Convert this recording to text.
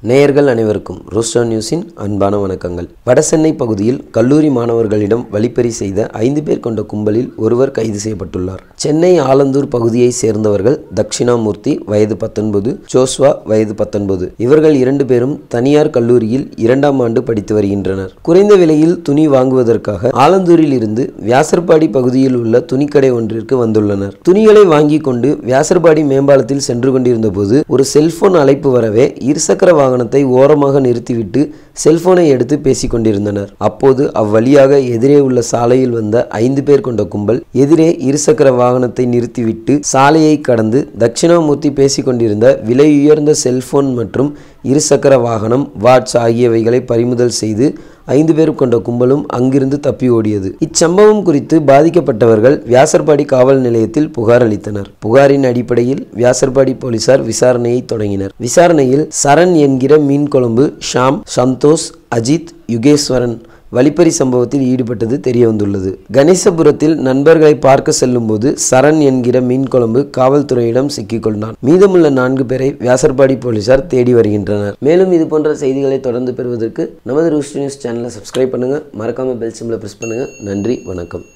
நேயர்கள் அனைவருக்கும் ரோஸ்டோ நியூஸின் அன்பான வணக்கங்கள் வடசென்னை பகுதியில் கல்லூரி மாணவர்களிடம் வழிப்பறி செய்த ஐந்து பேர் கொண்ட கும்பலில் ஒருவர் கைது செய்யப்பட்டுள்ளார் சென்னை ஆலந்தூர் பகுதியை சேர்ந்தவர்கள் தட்சிணாமூர்த்தி வயது பத்தொன்பது ஜோஸ்வா வயது பத்தொன்பது இவர்கள் இரண்டு பேரும் தனியார் கல்லூரியில் இரண்டாம் ஆண்டு படித்து வருகின்றனர் குறைந்த விலையில் துணி வாங்குவதற்காக ஆலந்தூரில் இருந்து வியாசர்பாடி பகுதியில் உள்ள துணிக்கடை ஒன்றிற்கு வந்துள்ளனர் துணிகளை வாங்கிக் கொண்டு வியாசர்பாடி மேம்பாலத்தில் சென்று கொண்டிருந்த போது ஒரு செல்போன் அழைப்பு வரவே இருசக்கர வாகனத்தை ஓரமாக நிறுத்திவிட்டு செல்போனை எடுத்து பேசிக் கொண்டிருந்தனர் அப்போது அவ்வழியாக எதிரே உள்ள சாலையில் வந்த ஐந்து பேர் கொண்ட கும்பல் எதிரே இருசக்கர வாகனத்தை நிறுத்திவிட்டு சாலையை கடந்து தட்சிணாமூர்த்தி பேசிக் கொண்டிருந்த விலையுயர்ந்த செல்போன் மற்றும் இருசக்கர வாகனம் வாட்ச் ஆகியவைகளை பறிமுதல் செய்து ஐந்து பேர் கொண்ட கும்பலும் அங்கிருந்து தப்பி ஓடியது இச்சம்பவம் குறித்து பாதிக்கப்பட்டவர்கள் வியாசர்பாடி காவல் நிலையத்தில் புகார் அளித்தனர் புகாரின் அடிப்படையில் வியாசர்பாடி போலீசார் விசாரணையை தொடங்கினர் விசாரணையில் சரண் என்கிற மீன் குழம்பு ஷாம் சந்தோஷ் அஜித் யுகேஸ்வரன் வழிப்பறி சம்பவத்தில் ஈடுபட்டது தெரிய வந்துள்ளது கணேசபுரத்தில் நண்பர்களை பார்க்க செல்லும்போது சரண் என்கிற மீன் குழம்பு காவல்துறையிடம் சிக்கிக்கொண்டான் மீதமுள்ள நான்கு பேரை வியாசர்பாடி போலீசார் தேடி வருகின்றனர் மேலும் இது போன்ற செய்திகளை தொடர்ந்து பெறுவதற்கு நமது ரூஸ்ட் நியூஸ் சேனலை சப்ஸ்கிரைப் பண்ணுங்க மறக்காம பெல் சிம்ல பிரஸ் பண்ணுங்க நன்றி வணக்கம்